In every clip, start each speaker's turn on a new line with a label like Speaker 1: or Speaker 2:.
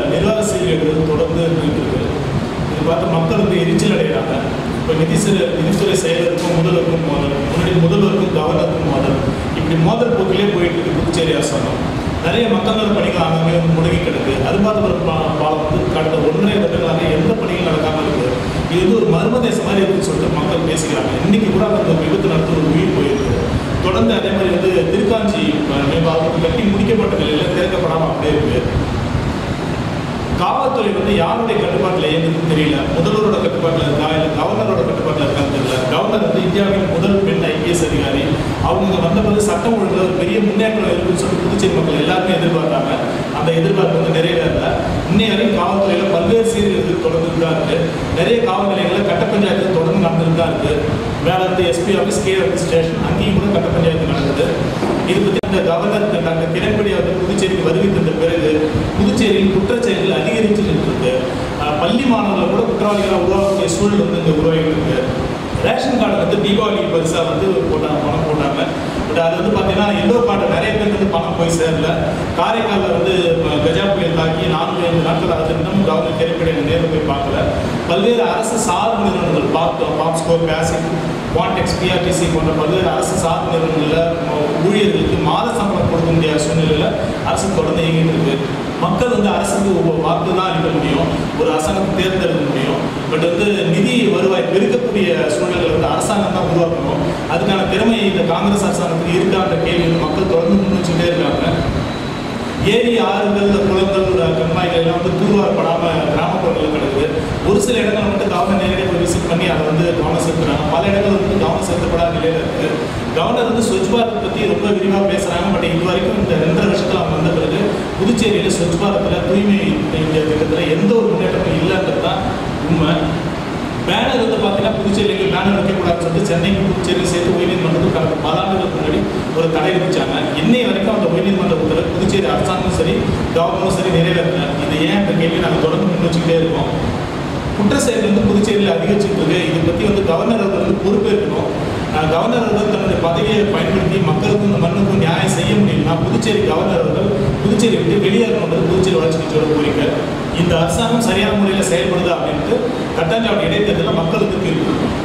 Speaker 1: நிர்வாக சீர்கேடுகள் தொடர்ந்து இருந்துட்டு இருக்கு இது பார்த்து மக்கள் வந்து எரிச்சல் அடைகிறாங்க இப்போ நிதித்துறை நிதித்துறை செயலருக்கும் முதல்வருக்கும் மோதல் முன்னாடி முதல்வருக்கும் கவர்னருக்கும் மோதல் இப்படி மோதல் போக்கிலே போயிட்டு இருக்கு புதுச்சேரி அரசாங்கம் நிறைய மக்கள் நல பணிகள் அங்கங்கே வந்து முடங்கி கிடக்கு அரும்பாத்தபுரம் பா பாலம் வந்து கடந்த ஒன்றரை வருடங்களாக எந்த பணிகள் நடக்காமல் இருக்குது இது வந்து ஒரு மர்மதேசம் மாதிரி இருக்குன்னு சொல்லிட்டு மக்கள் பேசிக்கிறாங்க இன்னைக்கு கூட அந்த ஒரு விபத்து நடந்து ஒரு உயிர் போயிருக்கு தொடர்ந்து அதே மாதிரி வந்து திருக்காஞ்சி அஹ், மேம்பாலம் கட்டி முடிக்கப்பட்ட நிலையில் திறக்கப்படாமல் அப்படியே இருக்கு காவல்துறை வந்து யாருடைய கட்டுப்பாட்டில் இயங்குதுன்னு தெரியல முதல்வரோட கட்டுப்பாட்டில் இருக்கா இல்லை கவர்னரோட கட்டுப்பாட்டில் இருக்கான்னு தெரியல கவர்னர் வந்து இந்தியாவின் முதல் பெண் ஐபிஎஸ் அதிகாரி அவங்க வந்த பிறகு சட்டம் ஒழுங்குல ஒரு பெரிய முன்னேற்றம் இருக்குன்னு சொல்லி புதுச்சேரி மக்கள் எல்லாருமே எதிர்பார்த்தாங்க அந்த எதிர்பார்ப்பு வந்து நிறைவேறல இன்னை வரைக்கும் காவல்துறையில் பல்வேறு சீர்திருத்தங்கள் தொடர்ந்துட்டு தான் இருக்கு நிறைய காவல் நிலையங்களில் கட்ட பஞ்சாயத்து தொடர்ந்து நடந்துட்டு தான் இருக்கு மேலே இருந்து SP office K office station அங்கேயும் கூட கட்ட பஞ்சாயத்து நடக்குது இது பற்றி இந்த கவர்னர் டாக்டர் கிரண்பேடி அவர்கள் புதுச்சேரிக்கு வருகை தந்த பிறகு புதுச்சேரியில் குற்றச்செயல்கள் அதிகரிச்சுட்டு இருக்கு அஹ் பள்ளி மாணவர்கள் கூட குற்றவாளிகளாக உருவாக்கக்கூடிய சூழல் வந்து இங்கே உருவாகிட்டு இருக்கு ரேஷன் கார்டு வந்து தீபாவளி பரிசாக வந்து போட்டாங்க பணம் போட்டாங்க பட் அது வந்து பார்த்தீங்கன்னா எல்லோ கார்டு நிறைய பேருக்கு வந்து பணம் போய் சேரல காரைக்காலில் வந்து அஹ், கஜா புயல் தாக்கி நான்கு ஐந்து நாட்கள் அது இன்னும் கவர்னர் கிரண்பேடி நேரில் போய் பார்க்கல பல்வேறு அரசு சார்பு நிறுவனங்கள் பாப்டோ பாப்ஸ்கோ பேசிக் குவான்டெக்ஸ் பிஆர்டிசி போன்ற பல்வேறு அரசு சார்பு நிறுவனங்களில் ஊழியர்களுக்கு மாத சம்பளம் கொடுக்க முடியாத சூழ்நிலையில் அரசு தொடர்ந்து இயங்கிட்டு இருக்கு மக்கள் வந்து அரசுக்கு ஒவ்வொரு வாக்கு தான் அளிக்க முடியும் ஒரு அரசாங்கத்தை தேர்ந்தெடுக்க முடியும் பட் வந்து நிதி வருவாய் பெருக்கக்கூடிய சூழ்நிலை வந்து அரசாங்கம் தான் உருவாக்கணும் அதுக்கான திறமை இந்த காங்கிரஸ் அரசாங்கத்துக்கு இருக்கான்ற கேள்வி வந்து மக்கள் தொடர்ந்து முன் வச்சுட்டே இருக்காங்க ஏரி ஆறுகள் குளங்கள் கண்மாய்கள் எல்லாம் வந்து தூர்வாரப்படாம கிராமப்புறங்களில் கிடக்குது ஒரு சில இடங்கள் மட்டும் கவர்னர் நேரடியாக போய் விசிட் பண்ணி அதை வந்து கவனம் செலுத்துறாங்க பல இடங்கள் வந்து கவனம் செலுத்தப்படாத நிலையில இருக்கு கவர்னர் வந்து ஸ்வச் பாரத் பத்தி ரொம்ப விரிவாக பேசுறாங்க பட் இது வரைக்கும் இந்த ரெண்டரை வருஷத்துல அவங்க வந்த பிறகு புதுச்சேரியில ஸ்வச் பாரத்ல தூய்மை இந்தியா திட்டத்துல எந்த ஒரு முன்னேற்றமும் இல்லைன்றது தான் உண்மை பேனர் வந்து பார்த்தீங்கன்னா புதுச்சேரிக்கு பேனர் வைக்கக்கூடாதுன்னு சொல்லிட்டு சென்னைக்கு புதுச்சேரி சேர்த்து உயர்நீதிமன்றத்தில் கடந்த பல ஆண்டுகளுக்கு முன்னாடி ஒரு தடை விதிச்சாங்க இன்னைய வரைக்கும் அந்த உயர்நீதிமன்ற உத்தரவு புதுச்சேரி அரசாங்கமும் சரி கவர்னரும் சரி நிறைவேற்றல இது ஏன் இந்த கேள்வி நாங்கள் தொடர்ந்து முன் வச்சுக்கிட்டே இருக்கோம் குற்ற செயல் வந்து புதுச்சேரியில் அதிகரிச்சுட்டு இருக்கு இதை பற்றி வந்து கவர்னர் அவர்கள் வந்து பொறுப்பேற்கணும் அஹ் கவர்னர் அவர்கள் தன்னுடைய பதவியை பயன்படுத்தி மக்களுக்கும் இந்த மண்ணுக்கும் நியாயம் செய்ய முடியும்னா புதுச்சேரி கவர்னர் அவர்கள் புதுச்சேரி விட்டு வெளியேறணுன்றது புதுச்சேரி வளர்ச்சி கட்சியோட கோரிக்கை இந்த அரசாங்கம் சரியான முறையில் செயல்படுது அப்படின்ட்டு கட்டாஞ்சாவடி இடைத்தேர்தலில் மக்களுக்கு தீர்ப்பு கொடுக்கணும்.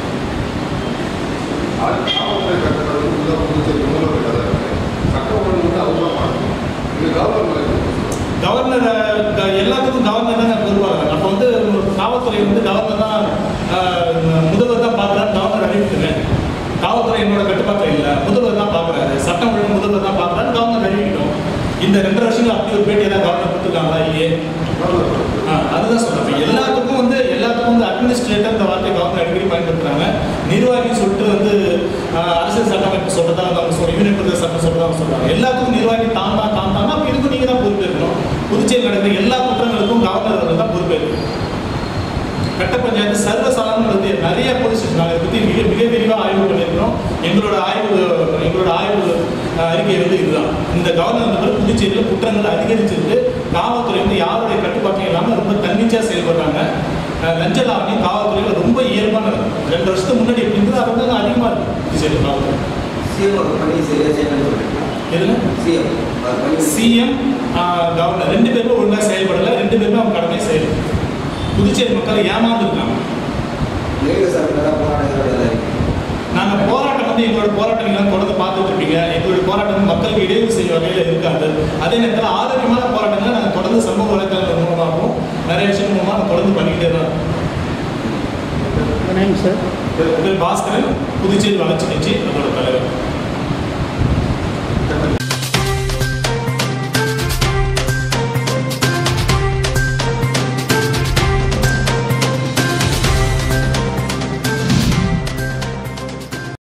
Speaker 2: காவல்துறை கட்டணம் உள்ள புதுச்சேரி முதல்வர் கதை சட்டம் ஒழுங்கு வந்து அவங்க தான் பார்க்கணும் இது கவர்னர்
Speaker 1: கவர்னர் அஹ், எல்லாத்துக்கும் கவர்னர் தான் பொறுப்பாங்க அப்போ வந்து காவல்துறை வந்து கவர்னர் தான் அஹ், முதல்வர் தான் பார்க்குறாரு கவர்னர் அறிவிக்கிறேன் காவல்துறை என்னோட கட்டுப்பாட்டில் இல்லை முதல்வர் தான் பார்க்குறாரு சட்டம் ஒழுங்கு முதல்வர் தான் பார்க்குறாரு கவர்னர் அறிவிக்கணும் இந்த ரெண்டரை வருஷங்கள் அப்படி ஒரு பேட்டி ஏதாவது கவர்னர் கொடுத்துருக்காங்களா இல்லையே ஆ, அதுதான் சொல்றேன் எல்லாத்துக்கும் வந்து எல்லாத்துக்கும் வந்து அட்மினிஸ்ட்ரேட்டர் இந்த வார்த்தை கவர்னர் அடிக்கடி பயன்படுத்துறாங்க நிர்வாகி சொல்லிட்டு வந்து ஆ, அரசியல் சட்டமைப்பு சொல்றதா வந்து அவங்க சொல்ற யூனியன் பிரதேச சட்டம் சொல்றதா அவங்க சொல்றாங்க எல்லாத்துக்கும் நிர்வாகி தான் தான் தான் தான் அப்ப இதுக்கும் நீங்க தான் பொறுப்பேற்கணும் புதுச்சேரி நடக்கிற எல்லா குற்றங்களுக்கும் கவர்னர் அவர்கள் தான் பொறுப்பேற்கணும் கட்ட பஞ்சாயத்து சர்வசாதாரண வந்து நிறைய போலீஸ் ஸ்டேஷன் நாங்கள் இதை பற்றி மிக மிக விரிவாக ஆய்வு பண்ணியிருக்கிறோம் எங்களோட ஆய்வு எங்களோட ஆய்வு அஹ், அறிக்கை வந்து இதுதான் இந்த கவர்னர் வந்து புதுச்சேரியில் குற்றங்கள் அதிகரிச்சிருக்கு காவல்துறை வந்து யாருடைய கட்டுப்பாட்டும் இல்லாமல் ரொம்ப தன்னிச்சையாக செயல்படுறாங்க அஹ், லஞ்ச லாவணியம் காவல்துறையில் ரொம்ப இயல்பாக நடக்கும் ரெண்டு வருஷத்துக்கு முன்னாடி எப்படி இருந்தது அதை விட அதிகமாக இருக்கும் புதுச்சேரி காவல்துறை
Speaker 3: சிஎம் ஒரு பணி சரியா செய்யணும்னு சொல்றீங்களா
Speaker 1: எதுல
Speaker 3: சிஎம் ஒரு பணி
Speaker 1: சிஎம் கவர்னர் ரெண்டு பேருமே ஒழுங்காக செயல்படலை ரெண்டு பேருமே அவங்க கடமை செய்யல புதுச்சேரி மக்கள் ஏமாந்துருக்காங்க
Speaker 3: லேடிய சார்பில் போராட்டங்களோட இருக்கு
Speaker 1: நாங்கள் போராட்டம் வந்து எங்களோட போராட்டங்கள்லாம் தொடர்ந்து பார்த்துட்டு இருப்பீங்க எங்களுடைய போராட்டம் வந்து மக்களுக்கு இடையூறு செய்யும் வகையில் இருக்காது அதே நேரத்தில் ஆரோக்கியமான போராட்டங்களை நாங்கள் தொடர்ந்து சமூக வலைத்தளங்கள் மூலமாகவும் நிறைய விஷயம் மூலமாக நாங்கள் தொடர்ந்து பண்ணிக்கிட்டே தான் இருக்கோம்.
Speaker 4: சார்
Speaker 1: என் பேர் பாஸ்கரன் புதுச்சேரி வளர்ச்சி கட்சி அதோட தலைவர்